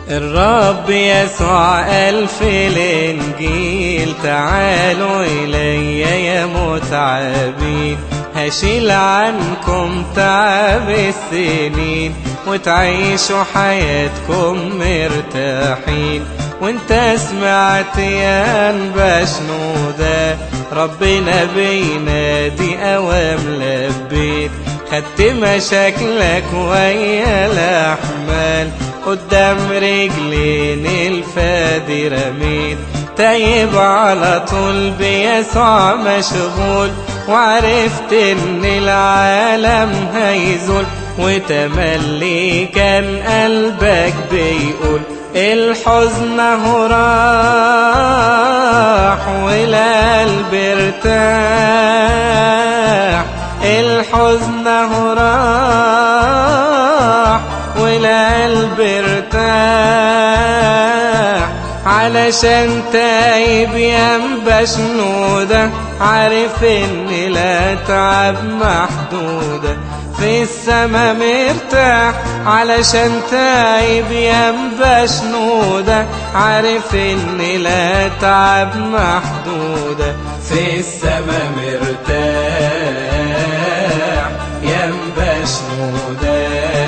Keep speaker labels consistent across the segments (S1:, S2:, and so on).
S1: الرب يسوع قال في الإنجيل تعالوا إلي يا متعبين هشيل عنكم تعب السنين وتعيشوا حياتكم مرتاحين وانت سمعت يا انبا شنودة ربنا بينادي اوام لبيت خدت مشاكلك ويا الاحمال قدام رجلين الفادي رميت تايب على طول بيسوع مشغول وعرفت ان العالم هيزول وتملي كان قلبك بيقول الحزن هو راح والقلب ارتاح الحزن هو راح والقلب ارتاح علشان تايب ينبى شنودة عارف ان لا تعب محدودة في السما مرتاح علشان تايب ينبى شنودة عارف ان لا تعب محدودة في السما مرتاح ينبى شنودة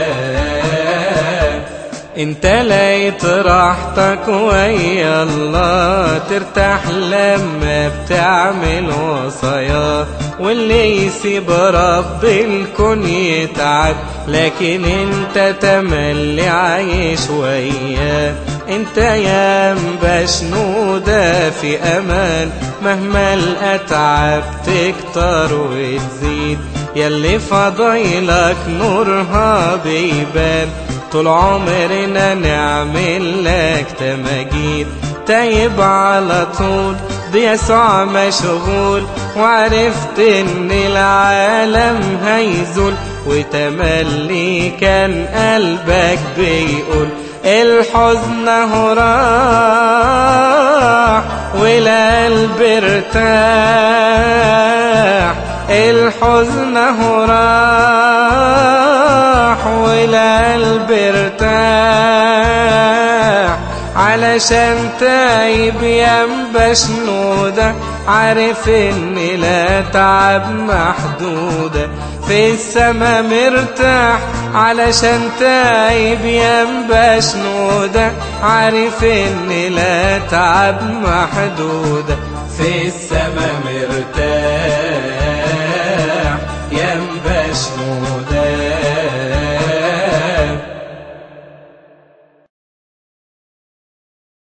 S1: انت لقيت راحتك ويا الله ترتاح لما بتعمل وصاياه واللي يسيب رب الكون يتعب لكن انت تملي عايش وياه انت يا مبشنودة في امان مهما الاتعاب تكتر وتزيد يلي فضيلك نورها بيبان طول عمرنا نعمل لك تماجيد تايب على طول بيسوع مشغول وعرفت ان العالم هيزول وتملي كان قلبك بيقول الحزن هو راح والقلب ارتاح الحزن هو راح والقلب ارتاح علشان تايب ينبى شنودة عارف ان لا تعب محدودة في السما مرتاح علشان تايب ينبى شنودة عارف ان لا تعب محدودة في السما مرتاح